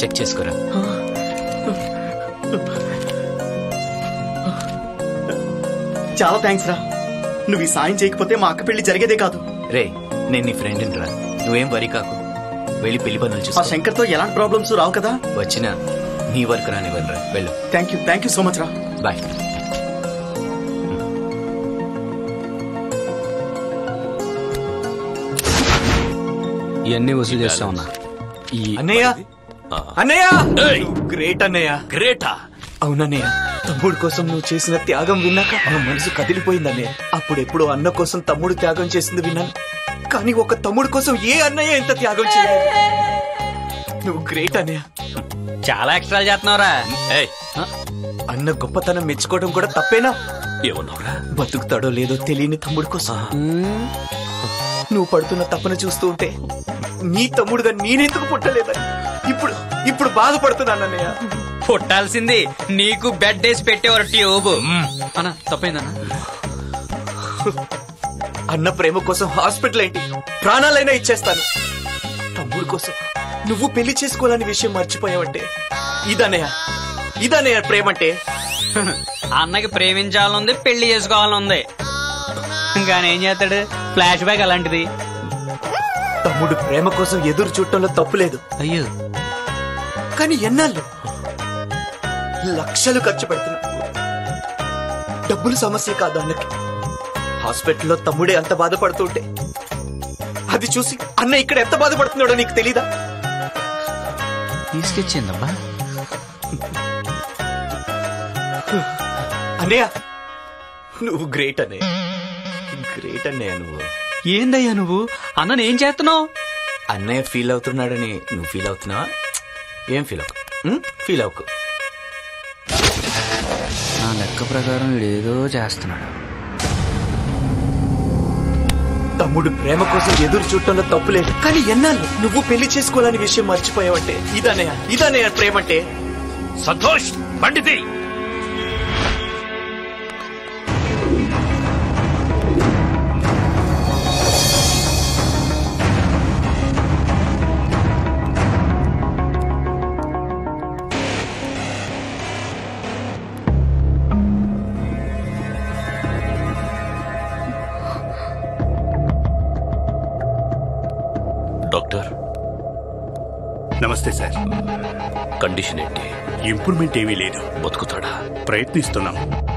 Check చేసుకోరా చాలా thanks రా నువ్వు ఈ సాయం చేయకపోతే మా అక్క పెళ్లి జరిగేదే కాదు రే నేను నీ ఫ్రెండ్ రా నువ్వేం వరి కాకు వెళ్ళి పెళ్లి పనులు ఆ చూసుకో శంకర్తో ఎలాంటి ప్రాబ్లమ్స్ రావు కదా వచ్చినా నీ వర్క్ రానివ్వనురా వెళ్ళు thank you thank you so much రా బాయ్ ఇవన్నీ వసూలు చేస్తా ఉన్నా ఈ అన్నయ్య అన్నయ్య గ్రేట్ అన్నయ్య గ్రేటా అవునన్నయ్య తమ్ముడు కోసం నువ్వు చేసిన త్యాగం విన్నాక నా మనసు కదిలిపోయింది అన్నయ్య అప్పుడెప్పుడు అన్న కోసం తమ్ముడు త్యాగం చేసింది విన్నాను కానీ ఒక తమ్ముడు కోసం ఏ అన్నయ్య ఎంత త్యాగం చేయలేదు నువ్వు గ్రేట్ అన్నయ్య చాలా ఎక్స్ట్రా చేస్తున్నావురా అన్న గొప్పతనం మెచ్చుకోవడం కూడా తప్పేనా ఏమన్నావురా బతుకుతాడో లేదో తెలియని తమ్ముడు కోసం నువ్వు పడుతున్న తప్పన చూస్తూ ఉంటే నీ తమ్ముడుగా నేనెందుకు పుట్టలేదని ఇప్పుడు ఇప్పుడు బాధపడుతున్నాను అన్నయ్య పుట్టాల్సింది నీకు బెడ్ వేసి పెట్టేవారు ట్యూబ్ అన్న తప్పైందన్న అన్న ప్రేమ కోసం హాస్పిటల్ ఏంటి ప్రాణాలైనా ఇచ్చేస్తాను తమ్ముడు కోసం నువ్వు పెళ్లి చేసుకోవాలని విషయం మర్చిపోయావంటే ఇదన్నయ్య ఇదన్నయ్య ప్రేమ అంటే అన్నకి ప్రేమించాలనుంది పెళ్లి చేసుకోవాలనుంది కానీ ఏం చేస్తాడు ఫ్లాష్ బ్యాక్ అలాంటిది తమ్ముడు ప్రేమ కోసం ఎదురు చూడటంలో తప్పులేదు అయ్యో కానీ ఎన్నాళ్ళు లక్షలు ఖర్చు పెడుతున్నా డబ్బులు సమస్య కాదు అన్నకి హాస్పిటల్లో తమ్ముడే అంత బాధపడుతుంటే అది చూసి అన్న ఇక్కడ ఎంత బాధపడుతున్నాడో నీకు తెలీదా తీసుకొచ్చిందబ్బా అన్నయ్య నువ్వు గ్రేట్ అన్నయ్య గ్రేట్ అన్నయ్య నువ్వు ఏందయ్యా నువ్వు అన్నని ఏం చేస్తున్నావు అన్నయ్య ఫీల్ అవుతున్నాడని నువ్వు ఫీల్ అవుతున్నావా ఏం ఫీల్ అవ్వకు ఉం? ఫీల్ అవ్వకు నా లెక్క ప్రకారం ఏదో చేస్తున్నాడు తమ్ముడు ప్రేమ కోసం ఎదురు చూడటంలో తప్పులేదు కానీ ఎన్నాళ్ళు నువ్వు పెళ్లి చేసుకోవాలని విషయం మర్చిపోయావంటే ఇదన్నయ్య ఇదన్నయ్య ప్రేమ అంటే సంతోష్ పండితి డాక్టర్ నమస్తే సార్ కండిషన్ ఏంటి ఇంప్రూవ్మెంట్ ఏమీ లేదు బతుకుతాడా ప్రయత్నిస్తున్నాం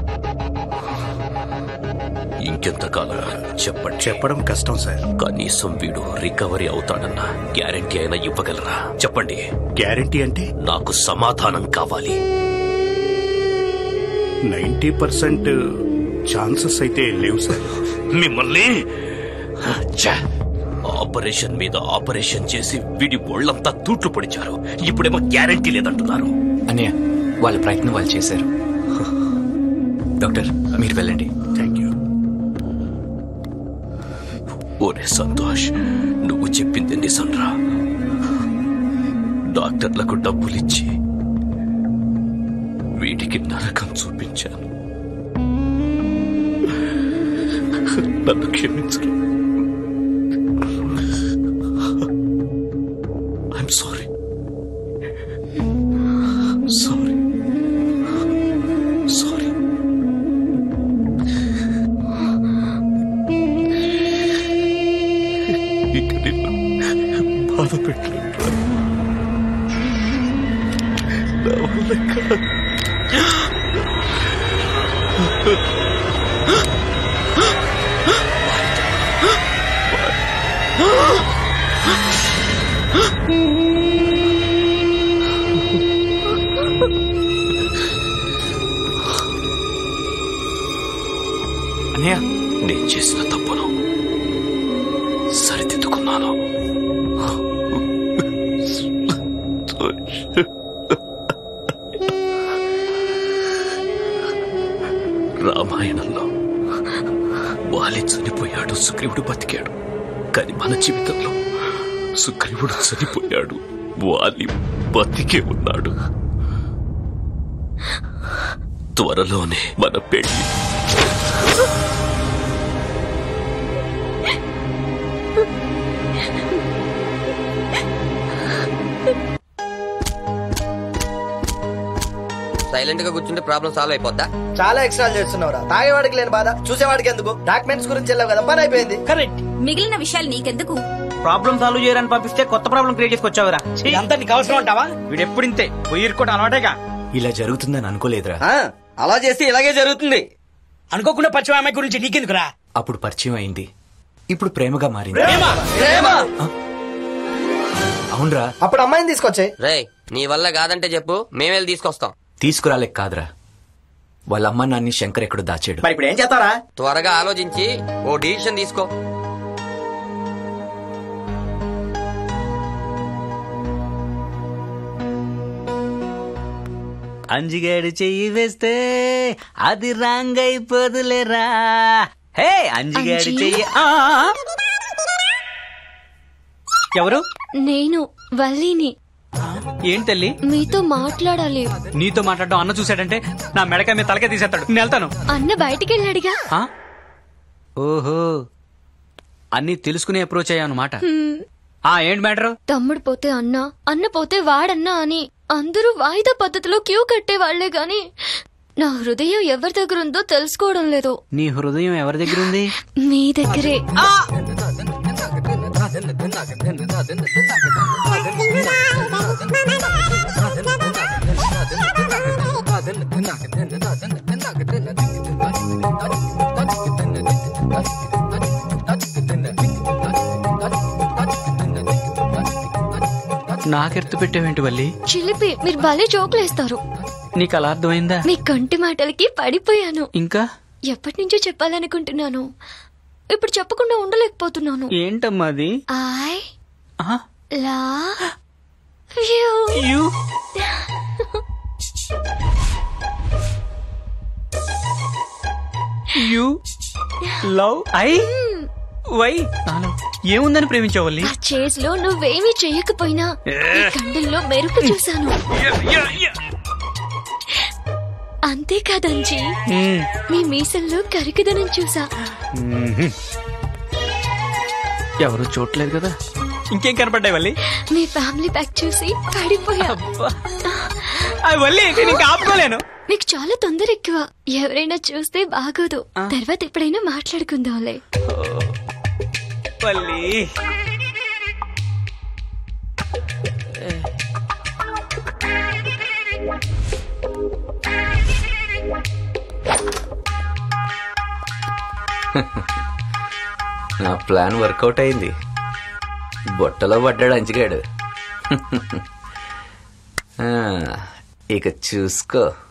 ఇంకెంతకాలం చెప్పండి చెప్పడం కష్టం సార్ కనీసం వీడు రికవరీ అవుతాడన్న గ్యారంటీ అయినా ఇవ్వగలరా చెప్పండి గ్యారంటీ అంటే నాకు సమాధానం కావాలి నైంటీ పర్సెంట్ ఛాన్సెస్ అయితే లేవు సార్ మిమ్మల్ని ఛ! ఆపరేషన్ మీద ఆపరేషన్ చేసి వీడి ఒళ్ళంతా తూట్లు పొడిచారు ఇప్పుడేమో గ్యారంటీ లేదంటున్నారు అన్నయ్య వాళ్ళ ప్రయత్నం వాళ్ళు చేశారు డాక్టర్ మీరు వెళ్ళండి థ్యాంక్ యూ ఓరే సంతోష్ నువ్వు చెప్పింది నిజంరా డాక్టర్లకు డబ్బులిచ్చి వీడికి నరకం చూపించాను నన్ను క్షమించరు ఐఎమ్ సారీ సారీ సారీ ఇక నిన్ను బాధ పెట్టలేదు నా వల్ల కాదు అన్నయ్య నేను చేసిన తప్పును సరిదిద్దుకున్నాను రామాయణంలో వాలి చనిపోయాడు సుగ్రీవుడు బతికాడు కానీ మన జీవితంలో సుగ్రీవుడు చనిపోయాడు వాలి బతికే ఉన్నాడు త్వరలోనే మన పెళ్లి సైలెంట్ గా కూర్చుంటే ప్రాబ్లం సాల్వ్ అయిపోద్దా చాలా ఎక్స్ట్రా చేస్తున్నావురా తాగేవాడికి లేని బాధ చూసేవాడికి ఎందుకు డాక్యుమెంట్స్ గురించి వెళ్ళావు కదా పని అయిపోయింది కరెక్ట్ మిగిలిన విషయాలు నీకెందుకు ప్రాబ్లం సాల్వ్ చేయడానికి పంపిస్తే కొత్త ప్రాబ్లం క్రియేట్ చేసుకొచ్చావురా అంతా నీకు అవసరం అంటావా వీడు ఎప్పుడు ఇంతే పోయి కూడా అలవాటేగా ఇలా జరుగుతుందని అనుకోలేదురా ఆ, అలా చేస్తే ఇలాగే జరుగుతుంది అనుకోకుండా పరిచయం అమ్మాయి గురించి నీకెందుకురా అప్పుడు పరిచయం అయింది ఇప్పుడు ప్రేమగా మారింది అవునరా అప్పుడు అమ్మాయిని తీసుకొచ్చే రేయ్ నీ వల్ల కాదంటే చెప్పు మేమేళ్ళు తీసుకొస్తాం తీసుకురాలేక కాదురా వాళ్ళ అమ్మ నాన్ని శంకర్ ఎక్కడో దాచాడు మరి ఇప్పుడు ఏం చేస్తారా త్వరగా ఆలోచించి ఓ డిసిషన్ తీసుకో అంజిగాడు చెయ్యి వేస్తే అది రాంగ్ అయిపోదులేరా హే అంజిగాడు అంజి? చెయ్యి ఆ! ఎవరు నేను వల్లిని ఏంటి తల్లి మీతో మాట్లాడాలి నీతో మాట్లాడడం అన్న చూశాడంటే నా మెడకాయ మీద తలకే తీసేస్తాడు నేను వెళ్తాను అన్న బయటికి వెళ్ళాడుగా ఆ? ఓహో అన్ని తెలుసుకునే అప్రోచ్ అయ్యా అనమాట ఆ ఏంటి మ్యాటర్ తమ్ముడు పోతే అన్న అన్న పోతే వాడన్నా అని అందరూ వాయిదా పద్ధతిలో క్యూ కట్టే వాళ్లే గాని నా హృదయం ఎవరి దగ్గర ఉందో తెలుసుకోవడం లేదు నీ హృదయం ఎవరి దగ్గర ఉంది మీ దగ్గరే నాకెర్తు పెట్టావేంటి వల్లి చిలిపి మీరు భలే జోకులేస్తారు నీకు అలా అర్థమైందా మీ కంటి మాటలకి పడిపోయాను ఇంకా ఎప్పటి నుంచో చెప్పాలనుకుంటున్నాను ఇప్పుడు చెప్పకుండా ఉండలేకపోతున్నాను ఏంటమ్మా అది ఐ ఆ? లా you you you love I why నాలో ఏముందని ప్రేమించావు వల్లి ఆ చేజ్ లో నువ్వేమీ చెయ్యకపోయినా ఈ కండల్లో మెరుపు చూశాను అంతేకాదంజీ మ్మ్. మీ మీసల్లో కరికదనం చూసా ఎవరు చూడలేదు కదా ఇంకేం కనపడ్డాయి వల్లి మీ ఫ్యామిలీ ప్యాక్ చూసి పడిపోయా అబ్బా. అవి వల్లి నేను ఇంకా ఆపుకోలేను మీకు చాలా తొందర ఎక్కువ ఎవరైనా చూస్తే బాగోదు తర్వాత ఎప్పుడైనా మాట్లాడుకుందాంలే వల్లి నా ప్లాన్ వర్కౌట్ అయింది బొట్టలో పడ్డాడు అంచిగాడు ఆ, ఇక చూసుకో